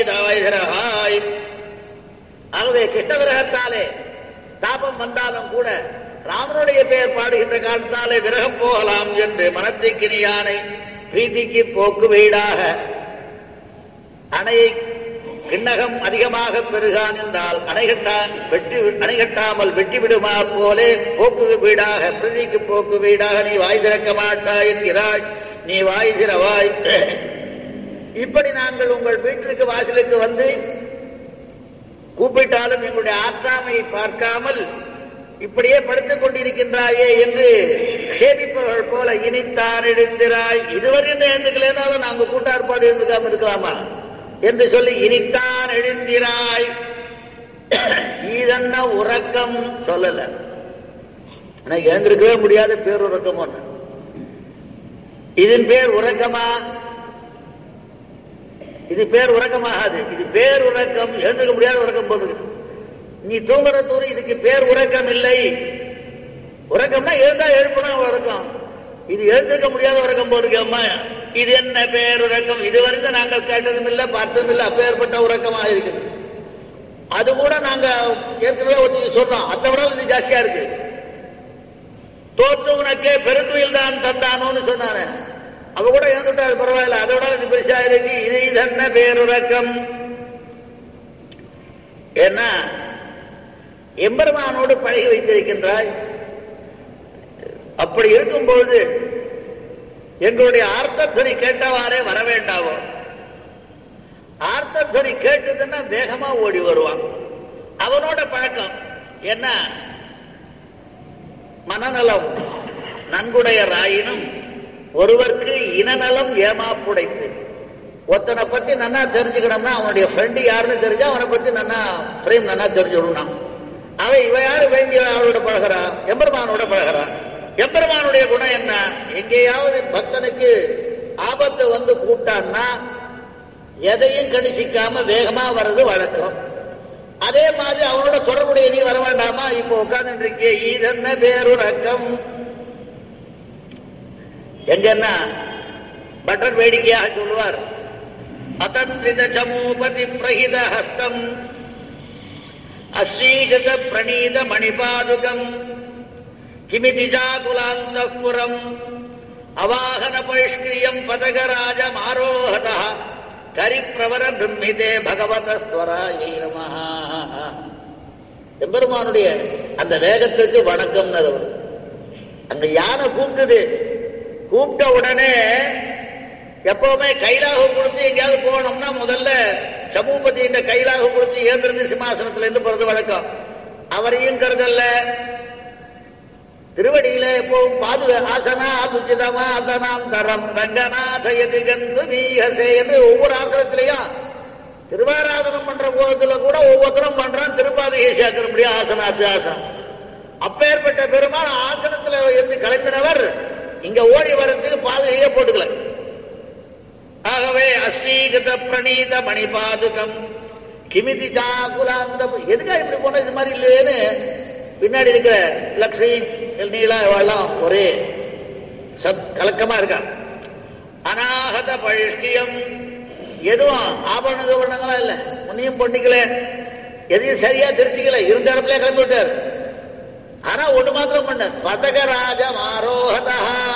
தாய்கிறஹாய் ஆகவே கிருஷ்ண விரகத்தாலே தாபம் வந்தாலும் கூட ராமனுடைய பெயர் பாடுகின்ற காலத்தாலே விரகம் போகலாம் என்று மனத்திற்கு யானை பிரீத்திக்கு போக்கு வீடாக அணையை கிண்ணகம் அதிகமாக பெருகான் என்றால் அணைகட்டான் வெட்டி அணைகட்டாமல் வெட்டி விடுமா போலே போக்கு வீடாக பிரதிக்கு போக்கு வீடாக நீ வாய் திறக்க மாட்டாய் என்கிறாய் நீ வாய் திறவாய் இப்படி நாங்கள் உங்கள் வீட்டிற்கு வாசலுக்கு வந்து கூப்பிட்டாலும் எங்களுடைய ஆற்றாமையை பார்க்காமல் இப்படியே படுத்துக் கொண்டிருக்கின்றாயே என்று சேமிப்பவர்கள் போல இனித்தான் எழுந்திராய் இதுவரை எழுந்துக்கலனாலும் நாங்க கூட்டாற்பாடு எழுந்துக்காம இருக்கலாமா என்று சொல்லி இனித்தான் எழுந்திராய் இதென்ன உறக்கம் சொல்லல ஆனா எழுந்திருக்கவே முடியாத பேருறக்கம் ஒண்ணு இதன் பேர் உறக்கமா இது பேர் உறக்கமாகாது இது பேர் உறக்கம் எழுந்துக்க முடியாத உறக்கம் போகுது நீ தூங்குற தூரம் இதுக்கு பேர் உறக்கம் இல்லை உறக்கம்னா எழுந்தா எழுப்பணும் உறக்கம் இது எழுந்திருக்க முடியாத உறக்கம் போருக்கு அம்மா இது என்ன பேர் உறக்கம் இதுவரைக்கும் நாங்கள் கேட்டதும் இல்லை பார்த்ததும் இல்லை அப்பேற்பட்ட உறக்கமாக இருக்குது அது கூட நாங்க ஏற்கனவே ஒருத்தர் சொல்றோம் அதை விட இது ஜாஸ்தியா இருக்கு தோற்று உனக்கே பெருந்துயில் தான் தந்தானோன்னு சொன்னாரு அவ கூட இறந்துட்டாரு பரவாயில்ல அதை விட இது பெருசா இருக்கு இது இதென்ன பேருறக்கம் ஏன்னா எம்பெருமானோடு பழகி வைத்திருக்கின்றாய் அப்படி இருக்கும் பொழுது எங்களுடைய ஆர்த்தத்வனி கேட்டவாறே வர வேண்டாவோ ஆர்த்தத்வனி கேட்டதுன்னா வேகமா ஓடி வருவான் அவனோட பழக்கம் என்ன மனநலம் நன்குடையராயினும் ஒருவருக்கு இனநலம் ஏமாப்புடைத்து ஒருத்தனை பத்தி நன்னா தெரிஞ்சுக்கணும்னா அவனுடைய ஃப்ரெண்டு யாருன்னு தெரிஞ்சா அவனை பத்தி நன்னா பிரேம் நன்னா தெரிஞ்சுக்கணும் அவன் இவ யாரு வேண்டிய அவளோட பழகிறா எம்பெருமானோட பழகிறா எம்பெருமானுடைய குணம் என்ன எங்கேயாவது பக்தனுக்கு ஆபத்து வந்து கூப்பிட்டான்னா எதையும் கணிசிக்காம வேகமா வர்றது வழக்கம் அதே மாதிரி அவனோட தொடர்புடைய நீ வர வேண்டாமா இப்போ உட்கார்ந்து இருக்கிய இதென்ன பேருறக்கம் எங்கன்னா பட்டர் வேடிக்கையாக சொல்லுவார் அதந்திரித சமூபதி பிரகித ஹஸ்தம் அஸ்ரீகத பிரணீத மணிபாதுகம் கிமிதி ஜாகுலாந்தபுரம் அவாகன பரிஷ்கிரியம் பதகராஜம் ஆரோகத கரிப்பிரவர பிரம்மிதே பகவதஸ்வராயை நமஹ எம்பெருமானுடைய அந்த வேகத்திற்கு வணக்கம் அவர் அங்க யானை கூப்பிட்டது கூப்பிட்ட உடனே எப்பவுமே கைலாகம் கொடுத்து எங்கேயாவது போனோம்னா முதல்ல சமூகத்தி இந்த கைலாகம் கொடுத்து ஏந்திருந்து சிம்மாசனத்துல இருந்து போறது வழக்கம் அவரையும் கருதல்ல திருவடியில எப்பவும் பாது ஆசனா ஆபுச்சிதமா ஆசனாம் தரம் ரங்கநாத எதிகந்து மீகசே என்று ஒவ்வொரு ஆசனத்திலையும் திருவாராதனம் பண்ற போதத்துல கூட ஒவ்வொருத்தரும் பண்றான் திருப்பாதையை சேர்க்கிற முடியும் ஆசனாத்து ஆசனம் அப்பேற்பட்ட பெருமாள் ஆசனத்துல இருந்து கலைந்தனவர் இங்க ஓடி வரதுக்கு பாதுகையே போட்டுக்கல ஆகவே அஸ்ரீகத பிரணீத மணிபாதுகம் கிமிதி ஜாகுலாந்தம் எதுக்கா இப்படி போன இது மாதிரி இல்லையேன்னு பின்னாடி இருக்கிற லக்ஷ்மி நீலா இவெல்லாம் ஒரே சத் கலக்கமா இருக்கா அநாகத பழிஷ்கியம் எதுவும் ஆபரண கவர்ணங்களா இல்ல முன்னையும் பொண்ணிக்கல எதையும் சரியா திருச்சிக்கல இருந்த இடத்துல கிளம்பி விட்டார் ஆனா ஒண்ணு மாத்திரம் பண்ண பதகராஜ ஆரோகதா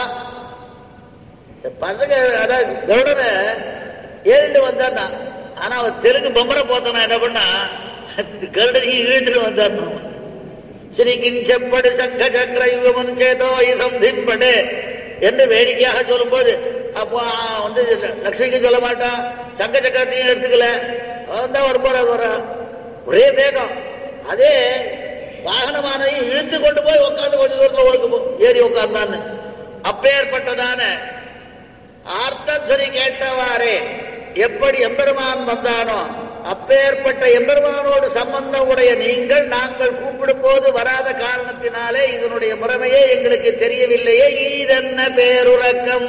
பதக அதாவது கருடனை ஏறிட்டு வந்தான் ஆனா அவன் தெருக்கு பொம்பரை போத்தனா என்ன பண்ணா கருடனையும் இழுத்துட்டு வந்தான் ஸ்ரீ கிஞ்சப்படு சங்க சக்கர யுகமன் சேதோ இதம் தின்படு என்று வேடிக்கையாக சொல்லும்போது அப்போ வந்து லட்சுமிக்கு சொல்ல மாட்டான் சங்க சக்கரத்தையும் எடுத்துக்கல அவன் தான் வரும்போது வர ஒரே வேகம் அதே வாகனமானையும் இழுத்து கொண்டு போய் உட்காந்து கொஞ்சம் தூரத்தில் ஒழுக்கு ஏறி உட்கார்ந்தான்னு அப்பேற்பட்டதான ஆர்த்தத்வரி கேட்டவாறே எப்படி எம்பெருமான் வந்தானோ அப்பேற்பட்ட எம்பெருமானோடு சம்பந்தம் உடைய நீங்கள் நாங்கள் கூப்பிடும் போது வராத காரணத்தினாலே இதனுடைய முறைமையே எங்களுக்கு தெரியவில்லையே இதென்ன பேருறக்கம்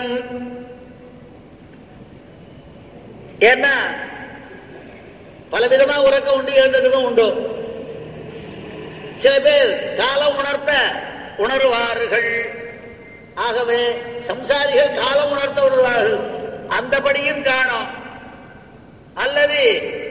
ஏன்னா பலவிதமா உறக்கம் உண்டு எழுந்ததும் உண்டு சில பேர் காலம் உணர்த்த உணர்வார்கள் ஆகவே சம்சாரிகள் காலம் உணர்த்த உணர்வார்கள் அந்தபடியும் காணும் அல்லது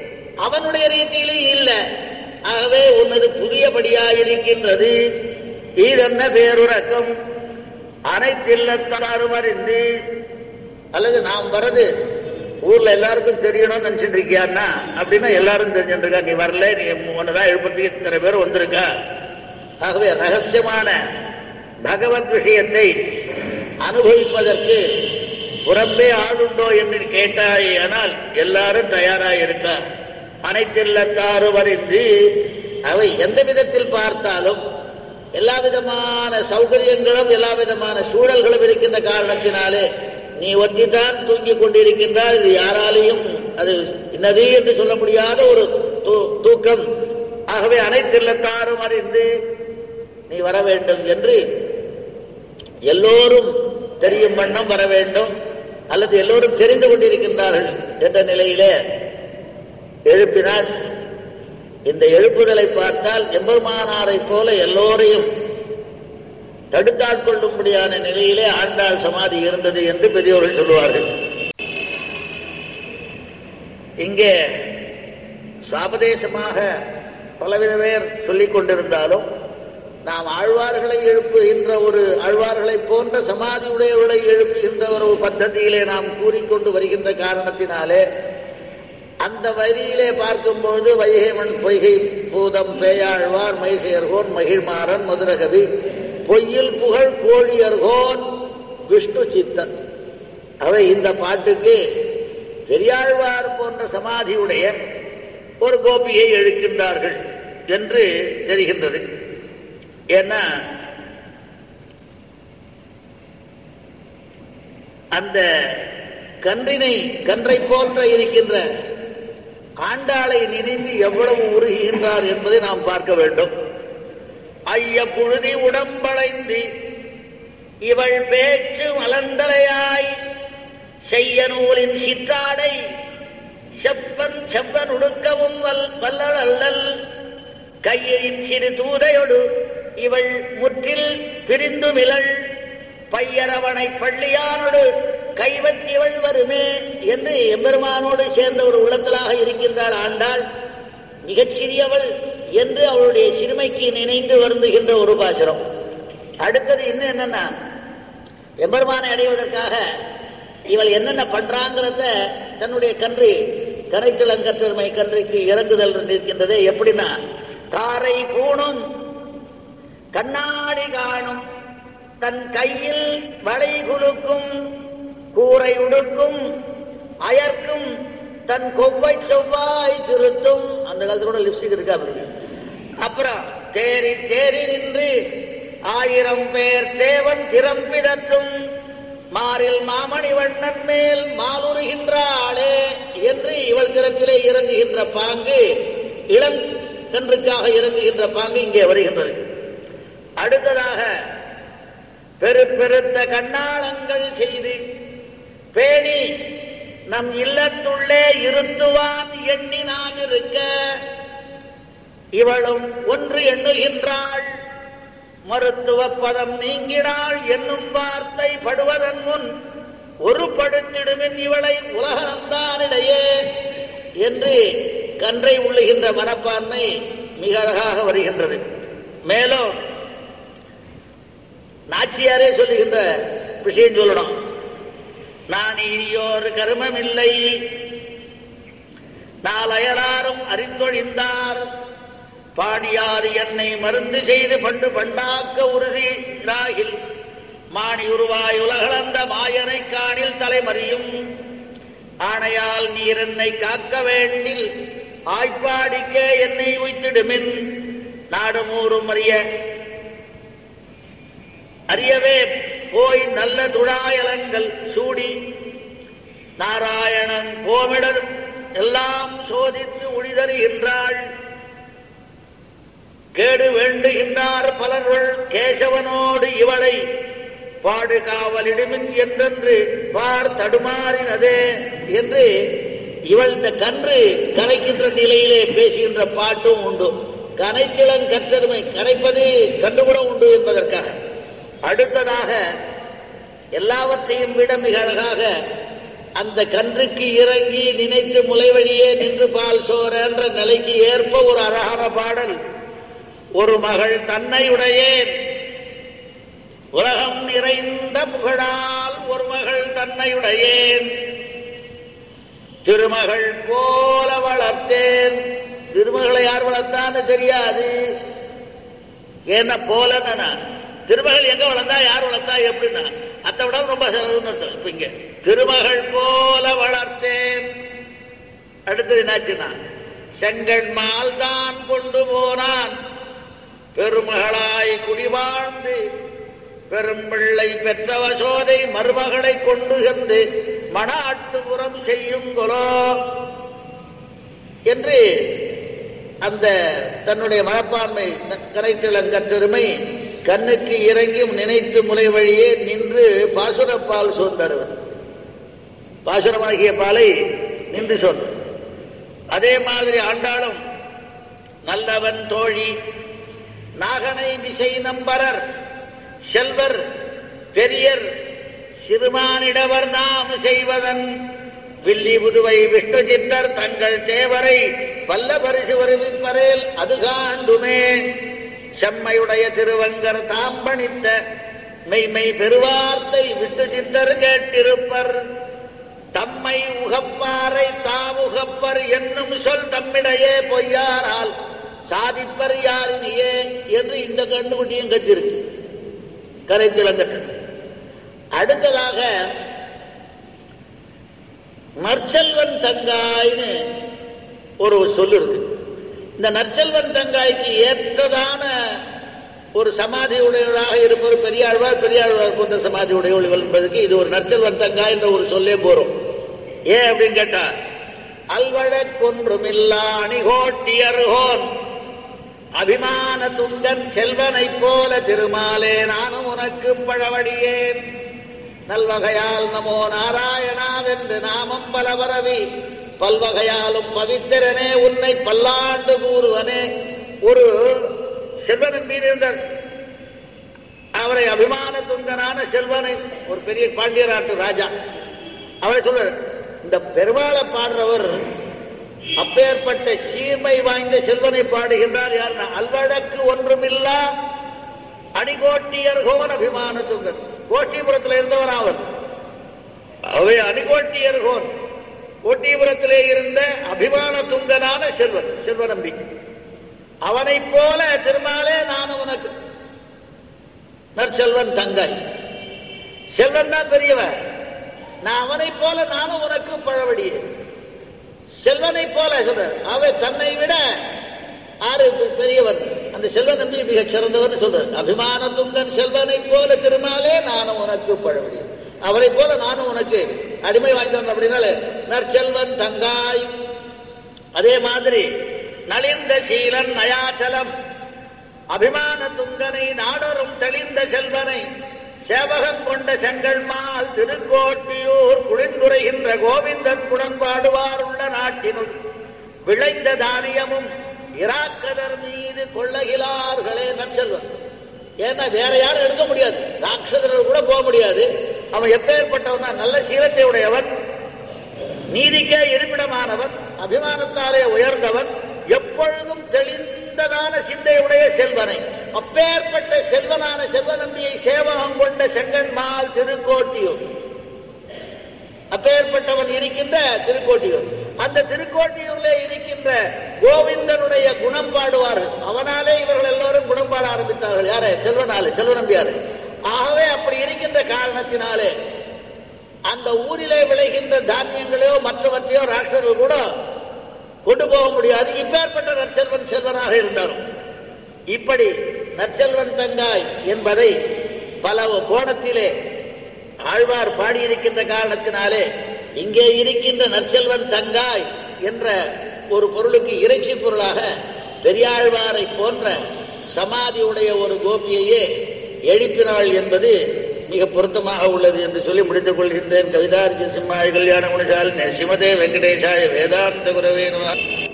அவனுடைய ரீதியிலும் இல்லை ஆகவே உன்னது புதியபடியாயிருக்கின்றது ஈதென்ன பேருறக்கம் அனைத்தில்லத்தாரும் அறிந்து அல்லது நாம் வரது ஊர்ல எல்லாருக்கும் தெரியணும்னு நினைச்சிட்டு இருக்கியான்னா அப்படின்னா எல்லாரும் தெரிஞ்சுட்டு இருக்கா நீ வரல நீ ஒன்னதான் எழுப்பத்துக்கு இத்தனை பேர் வந்திருக்கா ஆகவே ரகசியமான பகவத் விஷயத்தை அனுபவிப்பதற்கு புறம்பே ஆளுண்டோ என்று கேட்டாய் ஆனால் எல்லாரும் தயாராக இருக்கா அனைத்தில்லத்தாரும் அறிந்து அவை எந்த விதத்தில் பார்த்தாலும் எல்லா விதமான சௌகரியங்களும் எல்லா விதமான சூழல்களும் இருக்கின்ற காரணத்தினாலே நீ ஒத்திதான் தூங்கிக் கொண்டிருக்கின்றால் இது யாராலையும் அது இன்னது என்று சொல்ல முடியாத ஒரு தூ- தூக்கம் ஆகவே அனைத்தில்லத்தாரும் அறிந்து நீ வர வேண்டும் என்று எல்லோரும் தெரியும் வண்ணம் வர வேண்டும் அல்லது எல்லோரும் தெரிந்து கொண்டிருக்கின்றார்கள் என்ற நிலையிலே எழுப்பினார் இந்த எழுப்புதலை பார்த்தால் எம்பெருமானாரை போல எல்லோரையும் தடுத்தாட்கொள்ளும்படியான நிலையிலே ஆண்டாள் சமாதி இருந்தது என்று பெரியோர்கள் சொல்லுவார்கள் இங்கே சுவாபதேசமாக பலவித பேர் சொல்லிக் கொண்டிருந்தாலும் நாம் ஆழ்வார்களை எழுப்புகின்ற ஒரு ஆழ்வார்களை போன்ற சமாதியுடையவர்களை எழுப்புகின்ற ஒரு பద్ధதியிலே நாம் கூறிக்கொண்டு வருகின்ற காரணத்தினாலே அந்த வரியிலே பார்க்கும்பொழுது வைகைமன் பொய்கை பூதம் பேயாழ்வார் மைசேர்கோன் மகிழ்மாறன் மதுரகவி பொய்யில் புகழ் கோழியர்கோன் விஷ்ணு சித்தன் அவை இந்த பாட்டுக்கு பெரியாழ்வார் போன்ற சமாதியுடைய ஒரு கோபியை எழுக்கின்றார்கள் என்று தெரிகின்றது ஏன்னா அந்த கன்றினை கன்றை போன்ற இருக்கின்ற ஆண்டாளை நினைந்து எவ்வளவு உருகுகின்றார் என்பதை நாம் பார்க்க வேண்டும் ஐய புழுதி உடம்பளைந்து இவள் பேச்சு மலந்தலையாய் செய்ய நூலின் சிற்றாடை செப்பன் செப்பன் உடுக்கவும் வல் வல்லள் அல்லல் கையிரின் சிறு தூதையொடு இவள் முற்றில் பிரிந்து மிளள் பையரவனை பள்ளியானோடு கைவத்தியவள் வருமே என்று எம்பெருமானோடு சேர்ந்த ஒரு உள்ளத்தலாக இருக்கின்றாள் ஆண்டாள் மிகச் சிறியவள் என்று அவளுடைய சிறுமைக்கு நினைந்து வருந்துகின்ற ஒரு பாசுரம் அடுத்தது இன்னும் என்னன்னா எம்பெருமானை அடைவதற்காக இவள் என்னென்ன பண்றாங்கிறத தன்னுடைய கன்று கரைத்திளங்கத்திறமை கன்றைக்கு இறங்குதல் இருக்கின்றதே எப்படின்னா தாரை பூணும் கண்ணாடி காணும் தன் கையில் வளை குலுக்கும் கூரை உடுக்கும் அயர்க்கும் தன் கொவ்வை செவ்வாய் திருத்தும் அந்த காலத்துல கூட லிப்ஸ்டிக் இருக்கா பாருங்க. அப்புறம் தேறி தேறி நின்று ஆயிரம் பேர் தேவன் திறம்பிடற்றும் மாறில் மாமணி வண்ணன் மேல் மாலுறுகின்றாளே என்று இவள் திறத்திலே இறங்குகின்ற பாங்கு இளம் கன்றுக்காக இறங்குகின்ற பாங்கு இங்கே வருகின்றது அடுத்ததாக பெரு பெருத்த கண்ணாளங்கள் செய்து பேணி நம் இல்லத்துள்ளே இருத்துவான் எண்ணி நாம் இருக்க இவளும் ஒன்று எண்ணுகின்றாள் மருத்துவ பதம் நீங்கினாள் என்னும் வார்த்தை படுவதன் முன் ஒரு படுத்திடுமின் இவளை உலகநந்தானிடையே என்று கன்றை உள்ளுகின்ற மனப்பான்மை மிக அழகாக வருகின்றது மேலும் நாச்சியாரே சொல்லுகின்ற விஷயம் சொல்லணும் நான் இனியோர் கருமம் இல்லை நாளையராரும் அறிந்தொழிந்தார் பாடியார் என்னை மருந்து செய்து பண்டு பண்டாக்க உறுதிராகில் மாணி உருவாய் உலகளந்த மாயனை காணில் தலைமறியும் ஆணையால் நீர் என்னை காக்க வேண்டில் ஆய்ப்பாடிக்க என்னை உய்த்திடுமின் நாடுமூறும் அறிய அறியவே போய் நல்ல துழாயலங்கள் சூடி நாராயணன் கோமிடர் எல்லாம் சோதித்து ஒளிதருகின்றாள் கேடு வேண்டுகின்றார் பலர்கள் கேசவனோடு இவளை பாடு காவலிடுமின் என்றென்று பார் தடுமாறினதே என்று இவள் இந்த கன்று கரைக்கின்ற நிலையிலே பேசுகின்ற பாட்டும் உண்டு கனைத்திளம் கற்றதுமை கரைப்பது கண்டுகூட உண்டு என்பதற்காக அடுத்ததாக எல்லாவற்றையும் விட மிக அழகாக அந்த கன்றுக்கு இறங்கி நினைத்து முளை வழியே நின்று பால் சோர என்ற நிலைக்கு ஏற்ப ஒரு அழகான பாடல் ஒரு மகள் தன்னையுடையேன் உலகம் நிறைந்த புகழால் ஒரு மகள் தன்னையுடையேன் திருமகள் போல வளர்த்தேன் திருமகளை யார் வளர்த்தான்னு தெரியாது என்ன போலன்னா திருமகள் எங்க வளர்ந்தா யார் வளர்த்தா எப்படின்னா அதை விட ரொம்ப சிறதுன்னு அர்த்தம். இப்ப இங்க திருமகள் போல வளர்த்தேன் அடுத்தது என்னாச்சுன்னா செங்கண்மால் தான் கொண்டு போனான் பெருமகளாய் குடிவாழ்ந்து பெரும்பிள்ளை பெற்றவ சோதை மருமகளை கொண்டு சென்று மணாட்டுப்புறம் செய்யுங்களோ என்று அந்த தன்னுடைய மனப்பான்மை கரைத்திளங்க பெருமை கண்ணுக்கு இறங்கியும் நினைத்து முலை வழியே நின்று பாசுரப்பால் சோர்ந்தருவர் பாசுரமாகிய பாலை நின்று சொன்ன அதே மாதிரி ஆண்டாளும் நல்லவன் தோழி நாகனை விசை நம்பரர் செல்வர் பெரியர் சிறுமானிடவர் நாம் செய்வதன் வில்லி புதுவை விஷ்ணு சித்தர் தங்கள் தேவரை வல்ல பரிசு வருவிப்பரேல் அது காண்டுமே செம்மையுடைய திருவங்கர் தாம் பணித்த மெய்மை பெருவார்த்தை விட்டு சித்தர் கேட்டிருப்பர் தம்மை உகப்பாரை தாமுகப்பர் என்னும் சொல் தம்மிடையே பொய்யாரால் சாதிப்பர் யாரினியே என்று இந்த கண்டுபிடியும் கத்திருக்கு கரைத்திலங்கட்டு அடுத்ததாக நற்செல்வன் தங்காய்னு ஒரு சொல்லு இருக்கு இந்த நற்செல்வன் தங்காய்க்கு ஏற்றதான ஒரு சமாதி உடையவராக இருப்பவர் பெரியாழ்வார் பெரியாழ்வார் போன்ற சமாதி உடையவர்கள் என்பதற்கு இது ஒரு நற்செல்வன் தங்காய் என்ற ஒரு சொல்லே போறோம் ஏன் அப்படின்னு கேட்டா அல்வழக்கொன்றுமில்லா அணிகோட்டியர்கோன் அபிமான துங்கன் செல்வனைப் போல திருமாலே நானும் உனக்கு பழவடியேன் நல்வகையால் நமோ நாராயணாவென்று நாமம் பல வரவி பல்வகையாலும் பவித்திரனே உன்னை பல்லாண்டு கூறுவனே ஒரு செல்வனின் மீது இருந்தார் அவரை அபிமான துங்கனான செல்வனை ஒரு பெரிய பாண்டியராட்டு ராஜா அவரை சொல்ற இந்த பெருமாளை பாடுறவர் அப்பேற்பட்ட சீர்மை வாய்ந்த செல்வனை பாடுகின்றார் யாருன்னா அல்வழக்கு ஒன்றுமில்லா அணிகோட்டியர்கோன் அபிமான துங்கன் கோட்டிபுரத்தில் இருந்தவர் அவர் அவை அணிகோட்டியர்கோன் கோட்டிபுரத்திலே இருந்த அபிமான துங்கனான செல்வன் செல்வ நம்பி அவனைப் போல திருமாலே நான் உனக்கு நற்செல்வன் தங்காய் செல்வன் தான் பெரியவன் நான் அவனைப் போல நானும் உனக்கு பழவடியே செல்வனை போல சொல்ற அவை தன்னை விட ஆறு பெரியவர் அந்த செல்வன் நம்பி மிக சிறந்தவர் சொல்றார் அபிமான துங்கன் செல்வனை போல திருமாலே நானும் உனக்கு பழவடி அவரை போல நானும் உனக்கு அடிமை வாய்ந்தவன் அப்படின்னால நற்செல்வன் தங்காய் அதே மாதிரி நலிந்த சீலன் நயாச்சலம் அபிமான துங்கனை நாடரும் தெளிந்த செல்வனை சேவகம் கொண்ட செங்கல்மால் திருக்கோட்டியூர் குளிர்ந்துரைகின்ற கோவிந்தன் குடன்பாடுவார் உள்ள நாட்டினுள் விளைந்த தானியமும் இராக்கதர் மீது கொள்ளகிலார்களே நற்செல்வன் ஏன்னா வேற யாரும் எடுக்க முடியாது ராட்சதர்கள் கூட போக முடியாது அவன் எப்பேற்பட்டவன் நல்ல சீலத்தை உடையவன் நீதிக்கே இருப்பிடமானவன் அபிமானத்தாலே உயர்ந்தவன் எப்பொழுதும் தெளிந்ததான சிந்தையுடைய செல்வனை அப்பேற்பட்ட செல்வனான செல்வ நம்பியை சேவகம் கொண்ட செங்கன்மால் திருக்கோட்டியூர் அப்பேற்பட்டவன் இருக்கின்ற திருக்கோட்டியூர் அந்த திருக்கோட்டியூர்ல இருக்கின்ற கோவிந்தனுடைய குணம் பாடுவார்கள் அவனாலே இவர்கள் எல்லோரும் குணம் பாட ஆரம்பித்தார்கள் யாரு செல்வனாலே செல்வ நம்பியாரு ஆகவே அப்படி இருக்கின்ற காரணத்தினாலே அந்த ஊரிலே விளைகின்ற தானியங்களையோ மற்றவற்றையோ ராட்சர்கள் கூட கொண்டு போக முடியாது இப்பேற்பட்ட நற்செல்வன் செல்வனாக இருந்தாலும் இப்படி நற்செல்வன் தங்காய் என்பதை பல கோணத்திலே ஆழ்வார் பாடியிருக்கின்ற காரணத்தினாலே இங்கே இருக்கின்ற நற்செல்வன் தங்காய் என்ற ஒரு பொருளுக்கு இறைச்சி பொருளாக பெரியாழ்வாரை போன்ற சமாதி உடைய ஒரு கோபியையே எழுப்பினாள் என்பது மிக பொருத்தமாக உள்ளது என்று சொல்லி முடித்துக் கொள்கின்றேன் கவிதார்ஜி சிம்மாள் கல்யாண குணசாலினி சிமதே வெங்கடேசாய வேதாந்த குரவே நமः